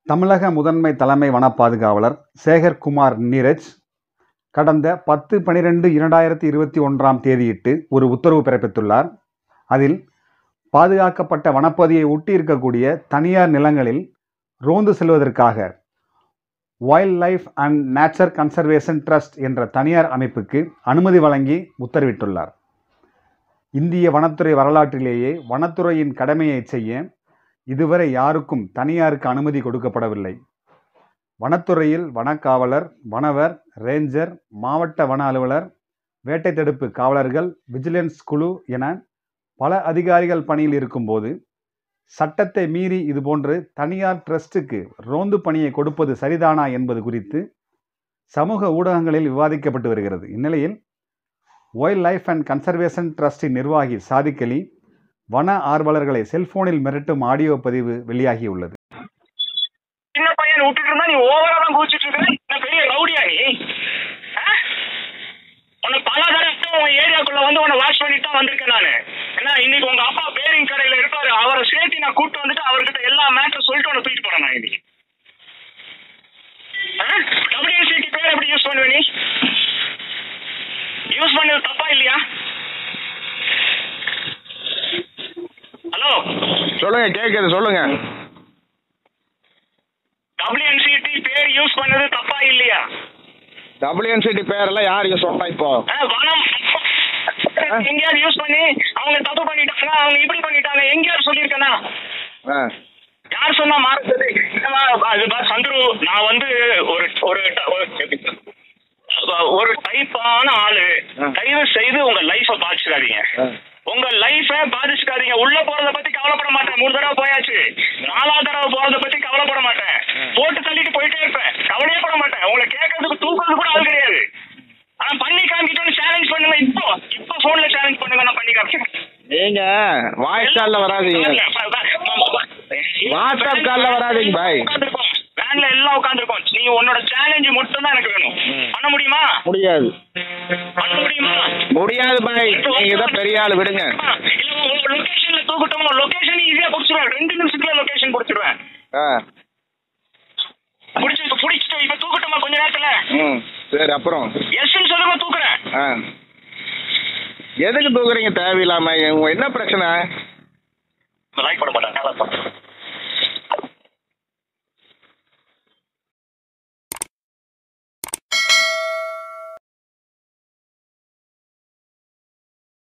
தமிழக முதன்மை தலைமை வனப் பாதுகாவலர் சேகர்குமார் நீரஜ் கடந்த பத்து பனிரெண்டு இரண்டாயிரத்தி இருபத்தி ஒன்றாம் தேதியிட்டு ஒரு உத்தரவு பிறப்பித்துள்ளார் அதில் பாதுகாக்கப்பட்ட வனப்பகுதியை ஒட்டி இருக்கக்கூடிய தனியார் நிலங்களில் ரோந்து செல்வதற்காக wildlife and nature conservation trust என்ற தனியார் அமைப்புக்கு அனுமதி வழங்கி உத்தரவிட்டுள்ளார் இந்திய வனத்துறை வரலாற்றிலேயே வனத்துறையின் கடமையை செய்ய இதுவரை யாருக்கும் தனியாருக்கு அனுமதி கொடுக்கப்படவில்லை வனத்துறையில் வனக்காவலர் வனவர் ரேஞ்சர் மாவட்ட வன அலுவலர் வேட்டை தடுப்பு காவலர்கள் விஜிலன்ஸ் குழு என பல அதிகாரிகள் பணியில் இருக்கும்போது சட்டத்தை மீறி இதுபோன்று தனியார் ட்ரஸ்ட்டுக்கு ரோந்து பணியை கொடுப்பது சரிதானா என்பது குறித்து சமூக ஊடகங்களில் விவாதிக்கப்பட்டு வருகிறது இந்நிலையில் வைல்ட் லைஃப் அண்ட் கன்சர்வேஷன் ட்ரஸ்டின் நிர்வாகி சாதிக் அலி வன ஆர்வலர்களை செல்போனில் மிரட்டும் ஆடியோ பதிவு வெளியாகியுள்ளது சின்ன பையன் விட்டுட்டு இருந்தா நீ ஓவரா தான் குதிச்சிட்டு இருக்க என்ன பெரிய ரவுடியா நீ ஆ? உன்னை பல தடவை உன் ஏரியாக்குள்ள வந்து உன்னை வாஷ் பண்ணிட்டு தான் வந்திருக்கேன் நானு ஏன்னா இன்னைக்கு உங்க அப்பா பேரிங் கடையில இருப்பாரு அவரை சேர்த்து நான் கூட்டு வந்துட்டு அவர்கிட்ட எல்லா மேட்டர் சொல்லிட்டு உன்னை தூக்கிட்டு போறேன் நான் இன்னைக்கு டபிள்யூசிடி பேர் எப்படி யூஸ் பண்ணுவ நீ யூஸ் பண்ணது தப்பா இல்லையா ஹலோ சொல்லுங்க கேக்குது சொல்லுங்க டபிள்யூஎன்சிடி பேர் யூஸ் பண்ணது தப்பா இல்லையா டபிள்யூஎன்சிடி பேரெல்லாம் யாருக்கு சொல்றா இப்போ ஆ, வனம் எங்கேயாவது யூஸ் பண்ணி அவங்க தப்பு பண்ணிட்டாங்க அவங்க இப்படி பண்ணிட்டாங்க எங்கேயாவது சொல்லியிருக்கேனா ஆ யார் சொன்னா மாறுறது என்னம்மா, அது பா சந்துரு நான் வந்து ஒரு ஒரு ட- ஒரு- ஒரு டைப்பான ஆளு ஆ. தயவு செய்து உங்க லைஃப பாதிச்சுக்காதீங்க ஆ. உங்க லைஃப பாதிச்சுக்காதீங்க உள்ள போறத பத்தி கவலைப்பட மாட்டேன் மூணு தடவை போயாச்சு நாலாவது தடவை போறத பத்தி கவலைப்பட மாட்டேன் போட்டு தள்ளிட்டு போயிட்டே இருப்பேன் கவலையே பட மாட்டேன் உங்களை கேட்கறதுக்கு தூக்குறது கூட ஆள் கிடையாது ஆனா பண்ணி காமிக்கிட்டோன்னு சேலஞ்ச் பண்ணுங்க இப்போ இப்போ போன்ல சேலஞ்ச் பண்ணுங்க நான் பண்ணி காமிக்கிறேன் நீங்க வாய்ஸ் கால்ல வராதீங்க வாட்ஸ்அப் கால்ல வராதீங்க பாய் உட்காந்துருக்கோம் வேன்ல எல்லாம் உட்காந்துருக்கோம் நீ உன்னோட சேலஞ்ச் மட்டும் தான் எனக்கு வேணும் ம். பண்ண முடியுமா முடியாது பண்ண முடியுமா முடியாது பாய் நீங்க தான் பெரிய ஆள் விடுங்க இல்ல உங்க லொகேஷன்ல தூக்கட்டும் லொகேஷன் ஈஸியா புடிச்சிருவேன் ரெண்டு நிமிஷத்துல லொகேஷன் புடிச்சிருவேன் ஆ புடிச்சு இப்ப புடிச்சிட்டு இப்ப தூக்கட்டுமா கொஞ்ச நேரத்துல ம் சரி அப்புறம் எஸ்ன்னு சொல்லுங்க தூக்குறேன் ஆ எதுக்கு தூக்குறீங்க தேவையில்லாம உங்க என்ன பிரச்சனை லைக் பண்ண மாட்டேன்